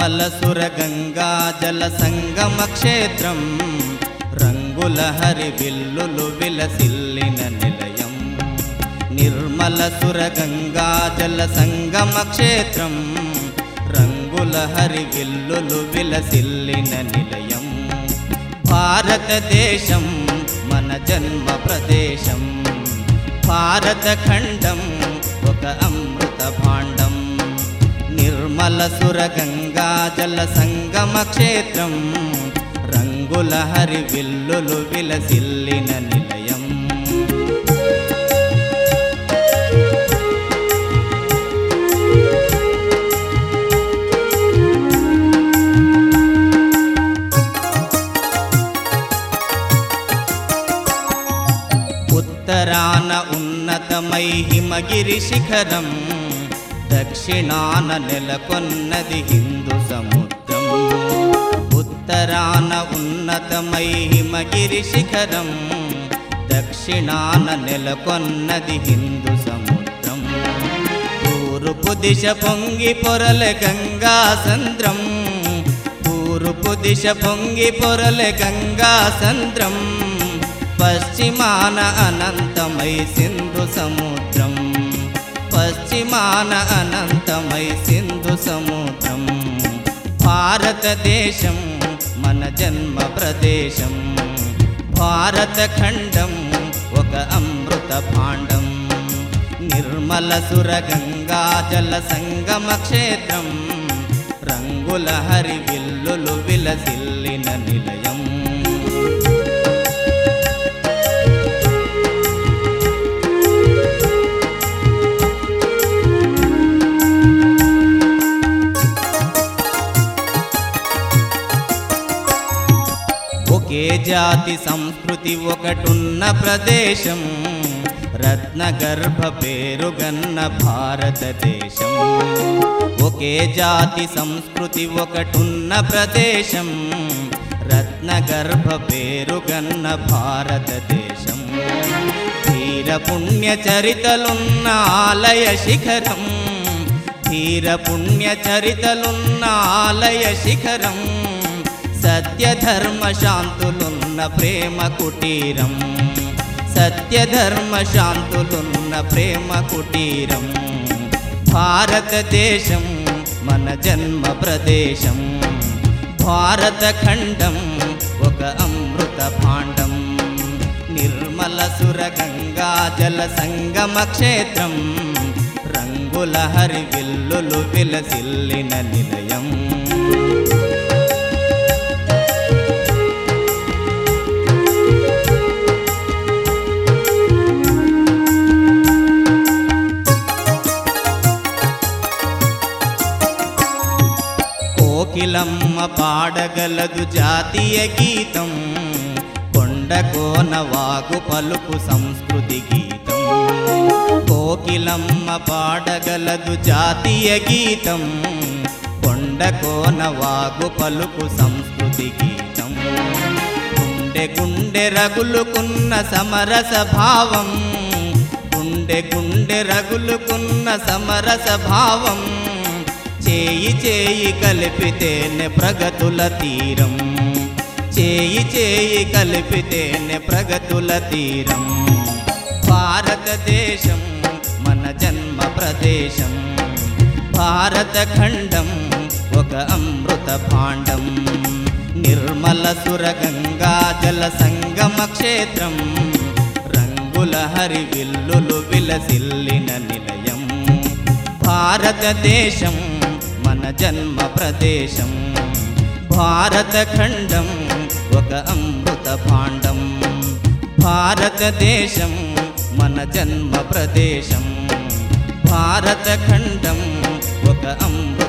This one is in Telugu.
నిర్మల సుర గంగా జల సంగమ క్షేత్రం రంగుల హరి విల్లులు విలసిల్లిన నిలయం నిర్మల సుర గంగా జల సంగమ క్షేత్రం రంగుల హరి విల్లులు విలసిల్లిన నిలయం భారతదేశం మన జన్మ ప్రదేశం భారత ఖండం ఒక అమృత భాండం నిర్మల సుర గంగా జల సంగమ క్షేత్రం రంగుల హరి విల్లులు విలసిల్లిన నిలయం ఉత్తరాన ఉన్నతమై హిమగిరి శిఖరం దక్షిణాన నెలకొన్నది హిందూ సముద్రం ఉత్తరాన ఉన్నతమై హిమగిరి శిఖరం దక్షిణాన నెలకొన్నది హిందూ సముద్రం తూర్పు దిశ పొంగి పొరల గంగా సంద్రం తూర్పు దిశ పొంగి పొరల గంగా సంద్రం పశ్చిమాన అనంతమై సింధు సముద్రం పశ్చిమాన అనంతమై సింధు సముద్రం భారతదేశం మన జన్మ ప్రదేశం భారత ఖండం ఒక అమృత భాండం నిర్మల సుర గంగా జల సంగమ క్షేత్రం రంగుల హరి విల్లులు విలసిల్లిన నిలయం ఒకే జాతి సంస్కృతి ఒకటున్న ప్రదేశం రత్నగర్భ పేరుగన్న భారతదేశం ఒకే జాతి సంస్కృతి ఒకటున్న ప్రదేశం రత్నగర్భ పేరుగన్న భారతదేశం ధీర పుణ్య చరితలున్న ఆలయ శిఖరం ధీర పుణ్య చరితలున్న ఆలయ శిఖరం సత్యధర్మ శాంతులున్న ప్రేమ కుటీరం సత్యధర్మ శాంతులున్న ప్రేమ కుటీరం భారతదేశం మన జన్మ ప్రదేశం భారత ఖండం ఒక అమృత భాండం నిర్మల సుర గంగా జల సంగమ క్షేత్రం రంగుల హరి విల్లులు విలసిల్లిన నిలయం కోకిలమ్మ పాడగలదు జాతీయ గీతం కొండ కోన వాగు పలుకు సంస్కృతి గీతం కోకిలమ్మ పాడగలదు జాతీయ గీతం కొండ కోన వాగు పలుకు సంస్కృతి గీతం గుండె గుండె రగులుకున్న సమరస భావం గుండె గుండె రగులుకున్న సమరస భావం చేయి చేయి కలిపితేనే ప్రగతుల తీరం చేయి చేయి కలిపితేనే ప్రగతుల తీరం భారతదేశం మన జన్మ ప్రదేశం భారత ఖండం ఒక అమృత భాండం నిర్మల సుర గంగా జల సంగమ క్షేత్రం రంగుల హరి విల్లులు విలసిల్లిన నిలయం భారతదేశం మన జన్మ ప్రదేశం భారత ఖండం ఒక అమృత భాండం భారతదేశం మన జన్మ ప్రదేశం భారత ఖండం ఒక అమృత